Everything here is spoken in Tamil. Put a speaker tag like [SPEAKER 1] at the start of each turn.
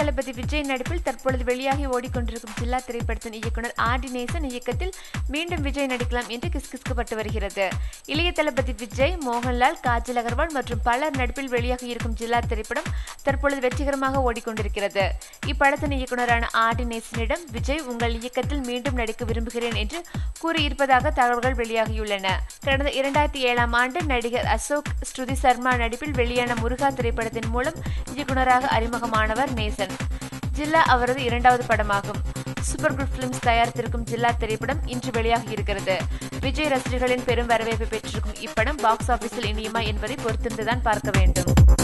[SPEAKER 1] தளபதி விஜய் நடிப்பில் தற்பொழுது வெளியாகி ஓடிக்கொண்டிருக்கும் ஜில்லா திரைப்படத்தின் இயக்குனர் ஆர் டி நேசன் இயக்கத்தில் மீண்டும் விஜய் நடிக்கலாம் என்று கிஸ்கிஸ்கப்பட்டு வருகிறது இளைய தளபதி விஜய் மோகன்லால் காஜல் அகர்வால் மற்றும் பலர் நடிப்பில் வெளியாகி இருக்கும் ஜில்லா திரைப்படம் தற்பொழுது வெற்றிகரமாக ஓடிக்கொண்டிருக்கிறது இப்படத்தின் இயக்குனரான ஆர் டி நேசனிடம் விஜய் உங்கள் இயக்கத்தில் மீண்டும் நடிக்க விரும்புகிறேன் என்று கூறியிருப்பதாக தகவல்கள் வெளியாகியுள்ளன கடந்த இரண்டாயிரத்தி ஏழாம் ஆண்டு நடிகர் அசோக் ஸ்ருதி சர்மா நடிப்பில் வெளியான முருகா திரைப்படத்தின் மூலம் இயக்குனராக அறிமுகமானவர் நேசன் ஜில்லா அவரது இரண்டாவது படமாகும் சூப்பர் குட் பிலிம்ஸ் தயாரித்திருக்கும் ஜில்லா திரைப்படம் இன்று வெளியாகி இருக்கிறது விஜய் ரசிகர்களின் பெரும் வரவேற்பை பெற்றிருக்கும் இப்படம் பாக்ஸ் ஆபீஸில் இணையுமா என்பதை பொறுத்திருந்துதான் பார்க்க வேண்டும்